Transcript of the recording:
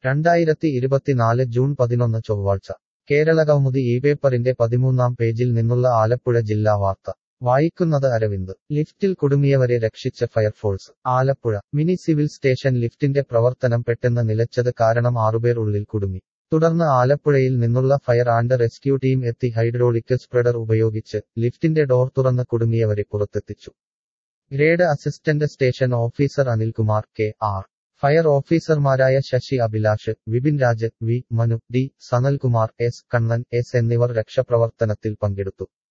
രണ്ടായിരത്തി ഇരുപത്തിനാല് ജൂൺ പതിനൊന്ന് ചൊവ്വാഴ്ച കേരളകൗമുദി ഈ പേപ്പറിന്റെ പതിമൂന്നാം പേജിൽ നിന്നുള്ള ആലപ്പുഴ ജില്ലാ വാർത്ത വായിക്കുന്നത് അരവിന്ദ് ലിഫ്റ്റിൽ കുടുങ്ങിയവരെ രക്ഷിച്ച fire force Alappuzha mini civil station ലിഫ്റ്റിന്റെ പ്രവർത്തനം പെട്ടെന്ന് നിലച്ചത് കാരണം ആറുപേർ ഉള്ളിൽ കുടുങ്ങി തുടർന്ന് ആലപ്പുഴയിൽ നിന്നുള്ള ഫയർ ആൻഡ് റെസ്ക്യൂ ടീം എത്തി ഹൈഡ്രോളിക് സ്പ്രെഡർ ഉപയോഗിച്ച് ലിഫ്റ്റിന്റെ ഡോർ തുറന്ന് കുടുങ്ങിയവരെ പുറത്തെത്തിച്ചു grade assistant station officer Anilkumar K R fire ഓഫീസർമാരായ Sasi Abhilash Vipin Raj V Manu D Sanalkumar S Kannan S എന്നിവർ രക്ഷാപ്രവർത്തനത്തിൽ പങ്കെടുത്തു